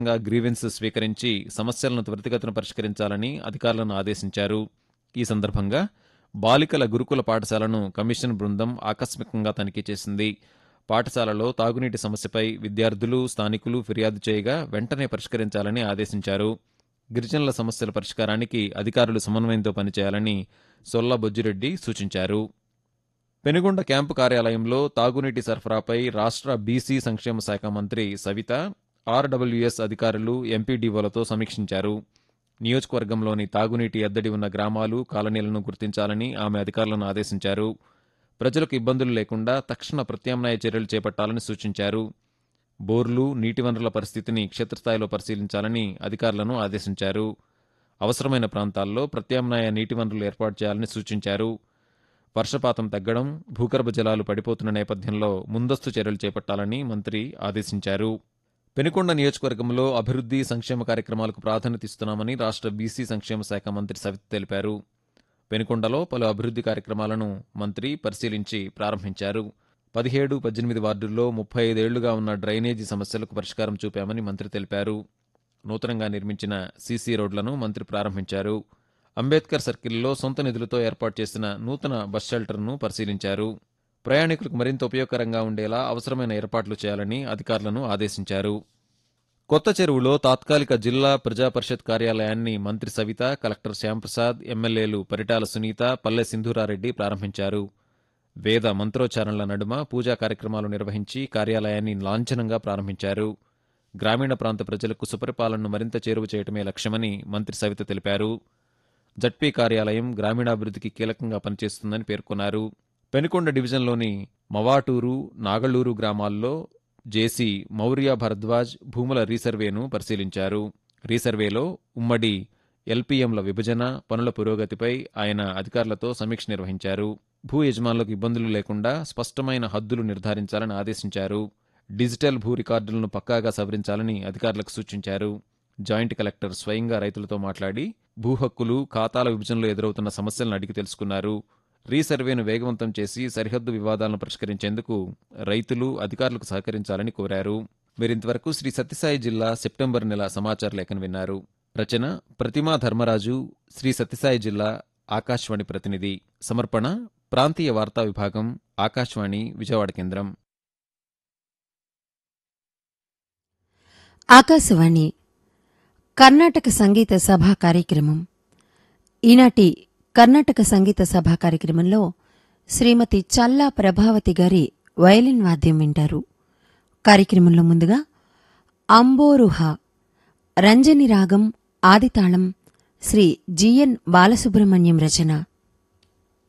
grievance స్వీకరించి సమస్యలను త్వరితగతిన పరిష్కరించాలని అధికారులను ఆదేశించారు ఈ సందర్భంగా బాలికల గురుకుల పాఠశాలను కమిషన్ బృందం ఆకస్మికంగా తనిఖీ చేసింది పాఠశాలలో తాగునీటి సమస్యపై విద్యార్థులు స్థానికులు ఫిర్యాదు చేయగా వెంటనే పరిష్కరించాలని ఆదేశించారు గిరిజనుల సమస్యల పరిష్కారానికి అధికారులు సమన్వయంతో పనిచేయాలని సొల్ల బొజ్జిరెడ్డి సూచించారు పెనుగొండ క్యాంపు కార్యాలయంలో తాగునీటి సరఫరాపై రాష్ట్ర బీసీ సంక్షేమ శాఖ మంత్రి సవిత ఆర్డబ్ల్యూఎస్ అధికారులు ఎంపీడీఓలతో సమీక్షించారు నియోజకవర్గంలోని తాగునీటి ఎద్దడి ఉన్న గ్రామాలు కాలనీలను గుర్తించాలని ఆమె అధికారులను ఆదేశించారు ప్రజలకు ఇబ్బందులు లేకుండా తక్షణ ప్రత్యామ్నాయ చర్యలు చేపట్టాలని సూచించారు బోర్లు నీటి వనరుల పరిస్థితిని క్షేత్రస్థాయిలో పరిశీలించాలని అధికారులను ఆదేశించారు అవసరమైన ప్రాంతాల్లో ప్రత్యామ్నాయ నీటి వనరులు ఏర్పాటు చేయాలని సూచించారు వర్షపాతం తగ్గడం భూగర్భ జలాలు పడిపోతున్న నేపథ్యంలో ముందస్తు చర్యలు చేపట్టాలని మంత్రి ఆదేశించారు పెనుకొండ నియోజకవర్గంలో అభివృద్ధి సంక్షేమ కార్యక్రమాలకు ప్రాధాన్యత ఇస్తున్నామని రాష్ట్ర బీసీ సంక్షేమ శాఖ మంత్రి సవిత తెలిపారు పెనుకొండలో పలు అభివృద్ధి కార్యక్రమాలను మంత్రి పరిశీలించి ప్రారంభించారు పదిహేడు పద్దెనిమిది వార్డుల్లో ముప్పై ఐదేళ్లుగా ఉన్న డ్రైనేజీ సమస్యలకు పరిష్కారం చూపామని మంత్రి తెలిపారు నూతనంగా నిర్మించిన సీసీ రోడ్లను మంత్రి ప్రారంభించారు అంబేద్కర్ సర్కిల్లో సొంత నిధులతో ఏర్పాటు చేసిన నూతన బస్ షెల్టర్ను పరిశీలించారు ప్రయాణికులకు మరింత ఉపయోగకరంగా ఉండేలా అవసరమైన ఏర్పాట్లు చేయాలని అధికారులను ఆదేశించారు కొత్త చెరువులో తాత్కాలిక జిల్లా ప్రజా పరిషత్ కార్యాలయాన్ని మంత్రి సవిత కలెక్టర్ శ్యాంప్రసాద్ ఎమ్మెల్యేలు పరిటాల సునీత పల్లె సింధూరారెడ్డి ప్రారంభించారు వేద మంత్రోచ్చారణల నడుమ పూజా కార్యక్రమాలు నిర్వహించి కార్యాలయాన్ని లాంఛనంగా ప్రారంభించారు గ్రామీణ ప్రాంత ప్రజలకు సుపరిపాలనను మరింత చేరువ చేయటమే లక్ష్యమని మంత్రి సవిత తెలిపారు జడ్పీ కార్యాలయం గ్రామీణాభివృద్ధికి కీలకంగా పనిచేస్తుందని పేర్కొన్నారు పెనుకొండ డివిజన్లోని మవాటూరు నాగళూరు గ్రామాల్లో జేసీ మౌర్య భరద్వాజ్ భూముల రీసర్వేను పరిశీలించారు రీసర్వేలో ఉమ్మడి ఎల్పీఎంల విభజన పనుల పురోగతిపై ఆయన అధికారులతో సమీక్ష నిర్వహించారు భూ యజమానులకు ఇబ్బందులు లేకుండా స్పష్టమైన హద్దులు నిర్ధారించాలని ఆదేశించారు డిజిటల్ భూ రికార్డులను పక్కాగా సవరించాలని అధికారులకు సూచించారు జాయింట్ కలెక్టర్ స్వయంగా రైతులతో మాట్లాడి భూ హక్కులు ఖాతాల విభజనలో ఎదురవుతున్న సమస్యలను అడిగి తెలుసుకున్నారు రీసర్వేను వేగవంతం చేసి సరిహద్దు వివాదాలను పరిష్కరించేందుకు రైతులు అధికారులకు సహకరించాలని కోరారు మీరింతవరకు శ్రీ సత్యసాయి జిల్లా సెప్టెంబర్ నెల సమాచార లేఖను విన్నారు రచన ప్రతిమా ధర్మరాజు శ్రీ సత్యసాయి జిల్లా ఆకాశవాణి ప్రతినిధి సమర్పణ ప్రాంతీయ వార్తా విభాగం ఆకాశవాణి విజయవాడ కేంద్రం ఆకాశవాణి కర్ణాటక సంగీత సభా కార్యక్రమం ఈనాటి కర్ణాటక సంగీత సభా కార్యక్రమంలో శ్రీమతి చల్లా ప్రభావతి గారి వయలిన్ వాద్యం వింటారు కార్యక్రమంలో ముందుగా అంబోరుహ రంజని రాగం ఆదితాళం శ్రీ జిఎన్ బాలసుబ్రహ్మణ్యం రచన